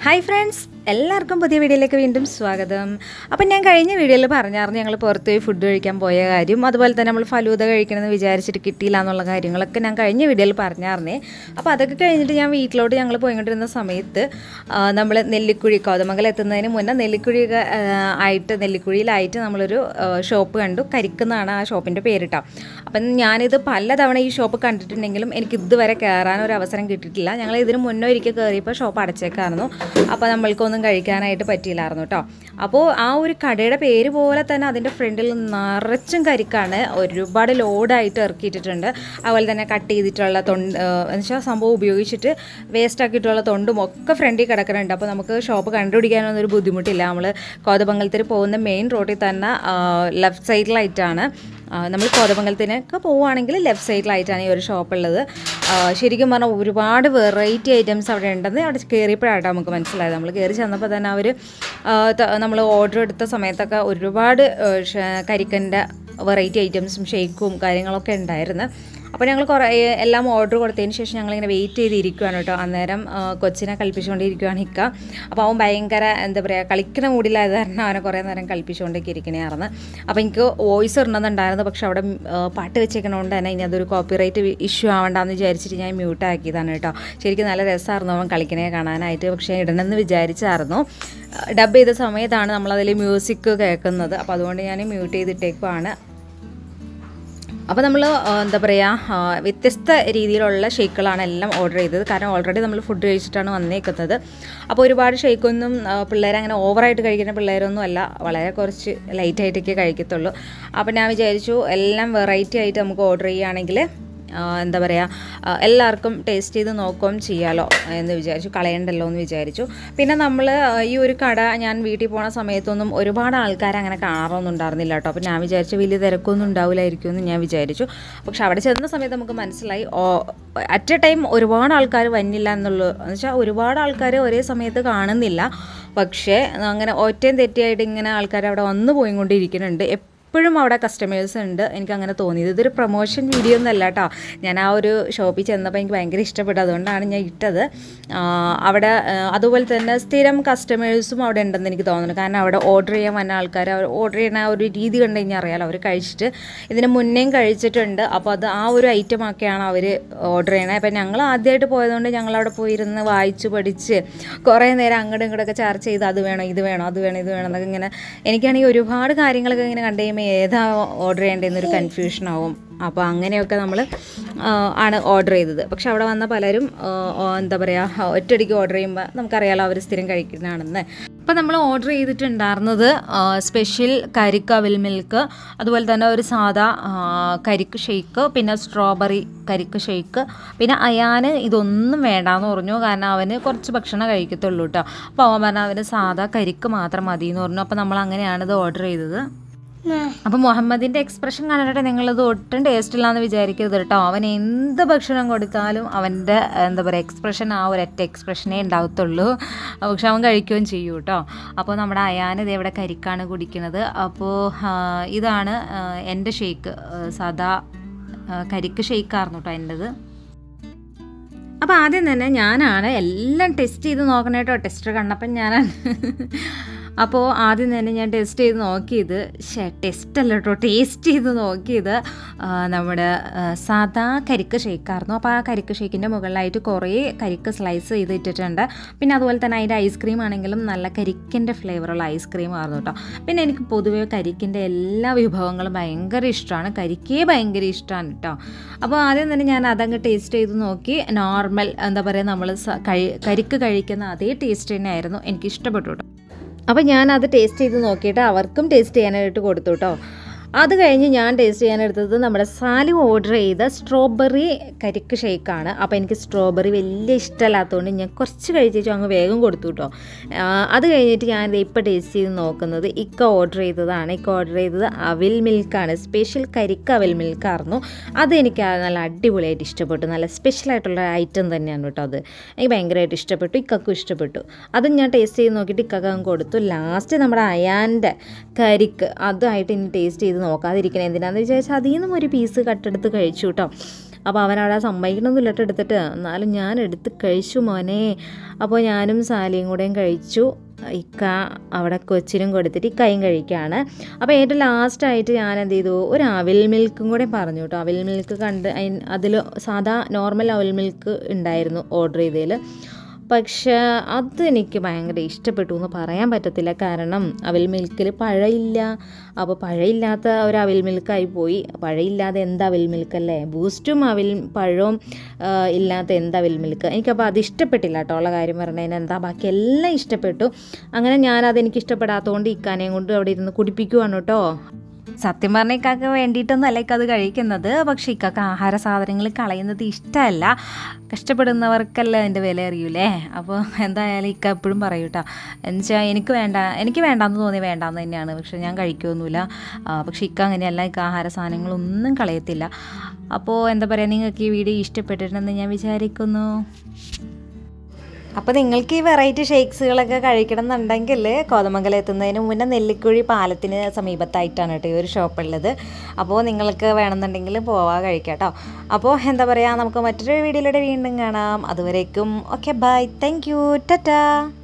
hi friends എല്ലാവർക്കും പുതിയ വീഡിയോയിലേക്ക് വീണ്ടും സ്വാഗതം അപ്പം ഞാൻ കഴിഞ്ഞ വീഡിയോയിൽ പറഞ്ഞായിരുന്നു ഞങ്ങൾ പുറത്ത് പോയി ഫുഡ് കഴിക്കാൻ പോയ കാര്യം അതുപോലെ തന്നെ നമ്മൾ ഫലൂദ കഴിക്കണമെന്ന് വിചാരിച്ചിട്ട് കിട്ടിയില്ല എന്നുള്ള കാര്യങ്ങളൊക്കെ ഞാൻ കഴിഞ്ഞ വീഡിയോയിൽ പറഞ്ഞായിരുന്നേ അപ്പോൾ അതൊക്കെ കഴിഞ്ഞിട്ട് ഞാൻ വീട്ടിലോട്ട് ഞങ്ങൾ പോയിക്കൊണ്ടിരുന്ന സമയത്ത് നമ്മൾ നെല്ലിക്കുഴി കോതമംഗലം എത്തുന്നതിന് മുന്നേ നെല്ലിക്കുഴി ആ, ആയിട്ട് നെല്ലിക്കുഴിയിലായിട്ട് നമ്മളൊരു ഷോപ്പ് കണ്ടു കരിക്കുന്നാണ് ആ ഷോപ്പിൻ്റെ പേരിട്ടോ അപ്പം ഞാനിത് പലതവണ ഈ ഷോപ്പ് കണ്ടിട്ടുണ്ടെങ്കിലും എനിക്ക് ഇതുവരെ കയറാൻ ഒരു അവസരം കിട്ടിയിട്ടില്ല ഞങ്ങൾ ഇതിന് മുന്നേ ഒരിക്കൽ കയറിയപ്പോൾ ഷോപ്പ് അടച്ചേക്കായിരുന്നു അപ്പോൾ നമ്മൾക്കൊന്നും കഴിക്കാനായിട്ട് പറ്റിയില്ലായിരുന്നു കേട്ടോ അപ്പോൾ ആ ഒരു കടയുടെ പേര് പോലെ തന്നെ അതിൻ്റെ ഫ്രണ്ടിൽ നിറച്ചും കരിക്കാണ് ഒരുപാട് ലോഡായിട്ട് ഇറക്കിയിട്ടിട്ടുണ്ട് അതുപോലെ തന്നെ കട്ട് ചെയ്തിട്ടുള്ള തൊണ്ട് എന്നുവെച്ചാൽ സംഭവം ഉപയോഗിച്ചിട്ട് വേസ്റ്റ് ആക്കിയിട്ടുള്ള തൊണ്ടും ഒക്കെ ഫ്രണ്ടിൽ കിടക്കുന്നുണ്ട് അപ്പോൾ നമുക്ക് ഷോപ്പ് കണ്ടുപിടിക്കാനൊന്നും ഒരു ബുദ്ധിമുട്ടില്ല നമ്മൾ കോതമംഗലത്തിൽ പോകുന്ന മെയിൻ റോഡിൽ തന്നെ ലെഫ്റ്റ് സൈഡിലായിട്ടാണ് ആ, നമ്മൾ കോതമംഗലത്തിനൊക്കെ പോവുകയാണെങ്കിൽ ലെഫ്റ്റ് സൈഡിലായിട്ടാണ് ഈ ഒരു ഷോപ്പ് ഉള്ളത് ആ, ശരിക്കും പറഞ്ഞാൽ ഒരുപാട് വെറൈറ്റി ഐറ്റംസ് അവിടെ ഉണ്ടെന്ന് അവിടെ കയറിയപ്പോഴാണ് നമുക്ക് മനസ്സിലായത് നമ്മൾ കയറി ചെന്നപ്പോൾ തന്നെ അവർ നമ്മൾ ഓർഡർ എടുത്ത സമയത്തൊക്കെ ഒരുപാട് ആ, ഷ- കരിക്കൻ്റെ വെറൈറ്റി ഐറ്റംസും ഷേക്കും കാര്യങ്ങളൊക്കെ ഉണ്ടായിരുന്നു അപ്പോൾ ഞങ്ങൾ കുറേ എല്ലാം ഓർഡർ കൊടുത്തതിന് ശേഷം ഞങ്ങളിങ്ങനെ വെയിറ്റ് ചെയ്തിരിക്കുകയാണ് കേട്ടോ അന്നേരം ആ, കൊച്ചിനെ കളിപ്പിച്ചുകൊണ്ടിരിക്കുകയാണ് ഇക്ക അപ്പോൾ അവൻ ഭയങ്കര എന്താ പറയുക കളിക്കുന്ന മൂഡിലായത് കാരണം അവനെ കുറേ നേരം കളിപ്പിച്ചുകൊണ്ടൊക്കെ ഇരിക്കണേയായിരുന്നു അപ്പോൾ എനിക്ക് വോയിസ് ഇടണമെന്നുണ്ടായിരുന്നു പക്ഷെ അവിടെ ആ, പാട്ട് വെച്ചേക്കണോണ്ട് തന്നെ ഇനി അതൊരു കോപ്പിറൈറ്റ് ഇഷ്യൂ ആവണ്ടെന്ന് വിചാരിച്ചിട്ട് ഞാൻ മ്യൂട്ട് ആക്കിയതാണ് കേട്ടോ ശരിക്കും നല്ല രസമായിരുന്നു അവൻ കളിക്കണേ കാണാനായിട്ട് പക്ഷേ ഇടണമെന്ന് വിചാരിച്ചായിരുന്നു ഡബ് ചെയ്ത സമയത്താണ് നമ്മളതിൽ മ്യൂസിക് കേൾക്കുന്നത് അപ്പോൾ അതുകൊണ്ട് ഞാൻ മ്യൂട്ട് ചെയ്തിട്ടേക്കുവാണ് അപ്പോൾ നമ്മൾ എന്താ പറയുക വ്യത്യസ്ത രീതിയിലുള്ള ഷേക്കുകളാണ് എല്ലാം ഓർഡർ ചെയ്തത് കാരണം ഓൾറെഡി നമ്മൾ ഫുഡ് കഴിച്ചിട്ടാണ് വന്നേക്കുന്നത് അപ്പോൾ ഒരുപാട് ഷേക്കൊന്നും പിള്ളേർ അങ്ങനെ ഓവറായിട്ട് കഴിക്കുന്ന പിള്ളേരൊന്നും അല്ല വളരെ കുറച്ച് ലൈറ്റായിട്ടൊക്കെ കഴിക്കത്തുള്ളൂ അപ്പോൾ ഞാൻ വിചാരിച്ചു എല്ലാം വെറൈറ്റി ആയിട്ട് നമുക്ക് ഓർഡർ ചെയ്യുകയാണെങ്കിൽ ആ, എന്താ പറയുക എല്ലാവർക്കും ടേസ്റ്റ് ചെയ്ത് നോക്കുകയും ചെയ്യാമല്ലോ എന്ന് വിചാരിച്ചു കളയണ്ടല്ലോ എന്ന് വിചാരിച്ചു പിന്നെ നമ്മൾ ഈ ഒരു കട ഞാൻ വീട്ടിൽ പോണ സമയത്തൊന്നും ഒരുപാട് ആൾക്കാർ അങ്ങനെ കാണാറൊന്നും ഉണ്ടായിരുന്നില്ല കേട്ടോ അപ്പോൾ ഞാൻ വിചാരിച്ചു വലിയ തിരക്കൊന്നും ഉണ്ടാവില്ലായിരിക്കും എന്ന് ഞാൻ വിചാരിച്ചു പക്ഷെ അവിടെ ചെന്ന സമയത്ത് നമുക്ക് മനസ്സിലായി അറ്റ് എ ടൈം ഒരുപാട് ആൾക്കാർ വന്നില്ല എന്നുള്ളൂ എന്ന് വെച്ചാൽ ഒരുപാട് ആൾക്കാർ ഒരേ സമയത്ത് കാണുന്നില്ല പക്ഷേ അങ്ങനെ ഒറ്റയും തെറ്റിയായിട്ട് ഇങ്ങനെ ആൾക്കാർ അവിടെ വന്നു പോയിക്കൊണ്ടിരിക്കുന്നുണ്ട് എപ്പോഴും അവിടെ കസ്റ്റമേഴ്സ് ഉണ്ട് എനിക്ക് അങ്ങനെ തോന്നിയത് ഇതൊരു പ്രൊമോഷൻ വീഡിയോ ഒന്നല്ല കേട്ടോ ഞാൻ ആ ഒരു ഷോപ്പിൽ ചെന്നപ്പോൾ എനിക്ക് ഭയങ്കര ഇഷ്ടപ്പെട്ടു അതുകൊണ്ടാണ് ഞാൻ ഇട്ടത് ആ, അവിടെ ആ, അതുപോലെ തന്നെ സ്ഥിരം കസ്റ്റമേഴ്സും അവിടെ ഉണ്ടെന്ന് എനിക്ക് തോന്നുന്നു കാരണം അവിടെ ഓർഡർ ചെയ്യാൻ വന്ന ആൾക്കാർ അവർ ഓർഡർ ചെയ്യുന്ന ആ ഒരു രീതി കണ്ടു കഴിഞ്ഞാൽ അറിയാലോ അവർ കഴിച്ചിട്ട് ഇതിന് മുന്നേയും കഴിച്ചിട്ടുണ്ട് അപ്പോൾ അത് ആ ഒരു ഐറ്റം ഒക്കെയാണ് അവർ ഓർഡർ ചെയ്യണത് അപ്പം ഞങ്ങൾ ആദ്യമായിട്ട് പോയതുകൊണ്ട് ഞങ്ങൾ അവിടെ പോയിരുന്ന് വായിച്ച് പഠിച്ച് കുറേ നേരം അങ്ങോട്ടും ഇങ്ങോട്ടൊക്കെ ചർച്ച ചെയ്ത് അത് വേണം ഇത് വേണം അത് വേണം ഇത് വേണം എന്നൊക്കെ ഇങ്ങനെ എനിക്കാണെങ്കിൽ ഒരുപാട് കാര്യങ്ങളൊക്കെ ഇങ്ങനെ കണ്ടു കഴിയുമ്പോൾ ഏതാ ഓർഡർ ചെയ്യേണ്ടതെന്നൊരു കൺഫ്യൂഷൻ ആവും അപ്പോൾ അങ്ങനെയൊക്കെ നമ്മൾ ആണ് ഓർഡർ ചെയ്തത് പക്ഷെ അവിടെ വന്ന പലരും ആ, ആ, എന്താ പറയുക ഒറ്റയടിക്ക് ഓർഡർ ചെയ്യുമ്പോൾ നമുക്കറിയാലോ അവർ സ്ഥിരം കഴിക്കുന്നതാണെന്ന് അപ്പോൾ നമ്മൾ ഓർഡർ ചെയ്തിട്ടുണ്ടായിരുന്നത് സ്പെഷ്യൽ കരിക്ക് അവിൽ മിൽക്ക് അതുപോലെ തന്നെ ഒരു സാദാ ആ, കരിക്ക് ഷെയ്ക്ക് പിന്നെ സ്ട്രോബെറി കരിക്ക് ഷെയ്ക്ക് പിന്നെ അയാന് ഇതൊന്നും വേണ്ടാന്ന് പറഞ്ഞു കാരണം അവന് കുറച്ച് ഭക്ഷണം കഴിക്കത്തുള്ളൂ കേട്ടോ അപ്പോൾ അവൻ പറഞ്ഞാൽ അവന് സാദാ കരിക്ക് മാത്രം മതി എന്ന് പറഞ്ഞു അപ്പോൾ നമ്മൾ അങ്ങനെയാണ് ഇത് ഓർഡർ ചെയ്തത് അപ്പോൾ മുഹമ്മദിൻ്റെ എക്സ്പ്രഷൻ കണ്ടിട്ട് നിങ്ങളിത് ഒട്ടും ടേസ്റ്റ് ഇല്ലാന്ന് വിചാരിക്കരുത് കേട്ടോ അവൻ എന്ത് ഭക്ഷണം കൊടുത്താലും അവൻ്റെ എന്താ പറയുക എക്സ്പ്രഷൻ ആ ഒരൊറ്റ എക്സ്പ്രഷനേ ഉണ്ടാവത്തുള്ളൂ പക്ഷെ അവൻ കഴിക്കുകയും ചെയ്യും കേട്ടോ അപ്പോൾ നമ്മുടെ അയാൻ ഇത് ഇവിടെ കരിക്കാണ് കുടിക്കുന്നത് അപ്പോൾ ആ, ഇതാണ് ആ, എൻ്റെ ഷേക്ക് സാദാ ആ, കരിക്ക് ഷേക്കായിരുന്നു കേട്ടോ എൻ്റെത് അപ്പോൾ ആദ്യം തന്നെ ഞാനാണ് എല്ലാം ടെസ്റ്റ് ചെയ്ത് നോക്കണേ കേട്ടോ ടെസ്റ്റർ കണ്ടപ്പം ഞാനാണ് അപ്പോൾ ആദ്യം തന്നെ ഞാൻ ടെസ്റ്റ് ചെയ്ത് നോക്കിയത് ഷേ ടെസ്റ്റ് അല്ല കേട്ടോ ടേസ്റ്റ് ചെയ്ത് നോക്കിയത് ആ, നമ്മുടെ ആ, സാദാ കരിക്ക് ഷേക്കായിരുന്നു അപ്പോൾ ആ കരിക്ക് ഷേക്കിൻ്റെ മുകളിലായിട്ട് കുറേ കരിക്ക് സ്ലൈസ് ചെയ്ത് ഇട്ടിട്ടുണ്ട് പിന്നെ അതുപോലെ തന്നെ അതിൻ്റെ ഐസ്ക്രീം ആണെങ്കിലും നല്ല കരിക്കിൻ്റെ ഫ്ലേവറുള്ള ഐസ്ക്രീം ആയിരുന്നു കേട്ടോ പിന്നെ എനിക്ക് പൊതുവേ കരിക്കിൻ്റെ എല്ലാ വിഭവങ്ങളും ഭയങ്കര ഇഷ്ടമാണ് കരിക്കേ ഭയങ്കര ഇഷ്ടമാണ് കേട്ടോ അപ്പോൾ ആദ്യം തന്നെ ഞാൻ അതങ്ങ് ടേസ്റ്റ് ചെയ്ത് നോക്കി നോർമൽ എന്താ പറയുക നമ്മൾ സ- കഴി കരിക്ക് കഴിക്കുന്ന അതേ ടേസ്റ്റ് തന്നെയായിരുന്നു എനിക്ക് ഇഷ്ടപ്പെട്ടു കേട്ടോ അപ്പോൾ ഞാൻ അത് ടേസ്റ്റ് ചെയ്ത് നോക്കിയിട്ട് അവർക്കും ടേസ്റ്റ് ചെയ്യാനായിട്ട് കൊടുത്തു കേട്ടോ അത് കഴിഞ്ഞ് ഞാൻ ടേസ്റ്റ് ചെയ്യാനെടുത്തത് നമ്മുടെ സാലു ഓർഡർ ചെയ്ത സ്ട്രോബെറി കരിക്ക് ഷേക്കാണ് അപ്പോൾ എനിക്ക് സ്ട്രോബെറി വലിയ ഇഷ്ടമല്ലാത്തതുകൊണ്ട് ഞാൻ കുറച്ച് കഴിച്ചു അങ്ങ് വേഗം കൊടുത്തു കേട്ടോ ആ, അത് കഴിഞ്ഞിട്ട് ഞാൻ ഇപ്പോൾ ടേസ്റ്റ് ചെയ്ത് നോക്കുന്നത് ഇക്ക ഓർഡർ ചെയ്തതാണ് ഇക്ക ഓർഡർ ചെയ്തത് അവിൽ മിൽക്കാണ് സ്പെഷ്യൽ കരിക്ക് അവിൽ മിൽക്കായിരുന്നു അതെനിക്ക് ആ നല്ല അടിപൊളിയായിട്ട് ഇഷ്ടപ്പെട്ടു നല്ല സ്പെഷ്യൽ ആയിട്ടുള്ള ഐറ്റം തന്നെയാണ് കേട്ടോ അത് എനിക്ക് ഭയങ്കരമായിട്ട് ഇഷ്ടപ്പെട്ടു ഇക്കക്കും ഇഷ്ടപ്പെട്ടു അതും ഞാൻ ടേസ്റ്റ് ചെയ്ത് നോക്കിയിട്ട് ഇക്കക്ക് അങ്ങ് കൊടുത്തു ലാസ്റ്റ് നമ്മുടെ അയാൻ്റെ കരിക്ക് അതുമായിട്ട് ഇനി ടേസ്റ്റ് ചെയ്ത് നോക്കാതിരിക്കണേ എന്തിനാന്ന് വിചാരിച്ചാൽ അതിൽ നിന്നും ഒരു പീസ് കട്ടെടുത്ത് കഴിച്ചു കേട്ടോ അപ്പോൾ അവനവിടെ സമ്മതിക്കണമെന്നില്ല കേട്ടോ എടുത്തിട്ട് എന്നാലും ഞാൻ എടുത്ത് കഴിച്ചു മോനെ അപ്പോൾ ഞാനും സാലിയും കൂടെയും കഴിച്ചു ഇക്ക അവിടെ കൊച്ചിനും കൊടുത്തിട്ട് ഇക്കയും കഴിക്കുകയാണ് അപ്പോൾ ഏറ്റവും ലാസ്റ്റായിട്ട് ഞാൻ എന്ത് ചെയ്തു ഒരു അവിൽ മിൽക്കും കൂടെ പറഞ്ഞു കേട്ടോ അവിൽ മിൽക്ക് കണ്ട് അതിൽ സാധാ നോർമൽ അവിൽ മിൽക്ക് ഉണ്ടായിരുന്നു ഓർഡർ ചെയ്തതിൽ പക്ഷേ അത് എനിക്ക് ഭയങ്കര ഇഷ്ടപ്പെട്ടു എന്ന് പറയാൻ പറ്റത്തില്ല കാരണം അവിൽ മിൽക്കിൽ പഴയില്ല അപ്പോൾ പഴയില്ലാത്ത ഒരു അവിൽ മിൽക്കായി പോയി പഴയില്ലാതെ എന്ത് അവിൽ മിൽക്കല്ലേ ബൂസ്റ്റും അവിൽ പഴവും ആ, ഇല്ലാത്ത എന്ത് അവിൽ മിൽക്ക് എനിക്കപ്പോൾ അത് ഇഷ്ടപ്പെട്ടില്ല കേട്ടോ ഉള്ള കാര്യം പറഞ്ഞതിന് എന്താ ബാക്കി എല്ലാം ഇഷ്ടപ്പെട്ടു അങ്ങനെ ഞാനത് എനിക്ക് ഇഷ്ടപ്പെടാത്തതുകൊണ്ട് ഇക്കാനെയും കൊണ്ട് അവിടെ ഇരുന്ന് കുടിപ്പിക്കുവാണ് കേട്ടോ സത്യം പറഞ്ഞ ഇക്കാക്ക് വേണ്ടിയിട്ടൊന്നും അല്ല ഇക്കത് കഴിക്കുന്നത് പക്ഷേ ഇക്കാക്ക് ആഹാര സാധനങ്ങൾ കളയുന്നത് ഇഷ്ടമല്ല കഷ്ടപ്പെടുന്നവർക്കല്ല അതിൻ്റെ വില അറിയൂലേ അപ്പോൾ എന്തായാലും ഇക്ക എപ്പോഴും പറയും കേട്ടോ എന്നുവെച്ചാൽ എനിക്ക് വേണ്ട എനിക്ക് വേണ്ടാന്ന് തോന്നി വേണ്ടാന്ന് തന്നെയാണ് പക്ഷേ ഞാൻ കഴിക്കുകയൊന്നുമില്ല ആ, പക്ഷേ ഇക്ക അങ്ങനെയല്ല ഇക്ക ആഹാര സാധനങ്ങളൊന്നും കളയത്തില്ല അപ്പോൾ എന്താ പറയുക നിങ്ങൾക്ക് ഈ വീഡിയോ ഇഷ്ടപ്പെട്ടിട്ടുണ്ടെന്ന് ഞാൻ വിചാരിക്കുന്നു അപ്പോൾ നിങ്ങൾക്ക് ഈ വെറൈറ്റി ഷേക്സുകളൊക്കെ കഴിക്കണം എന്നുണ്ടെങ്കിൽ കോതമംഗലം എത്തുന്നതിന് മുന്നേ നെല്ലിക്കുഴി പാലത്തിന് സമീപത്തായിട്ടാണ് കേട്ടോ ഈ ഒരു ഷോപ്പ് ഉള്ളത് അപ്പോൾ നിങ്ങൾക്ക് വേണമെന്നുണ്ടെങ്കിൽ പോവാ കഴിക്കാം കേട്ടോ അപ്പോൾ എന്താ പറയുക നമുക്ക് മറ്റൊരു വീഡിയോയിലൂടെ വീണ്ടും കാണാം അതുവരേക്കും okay bye thank you Tata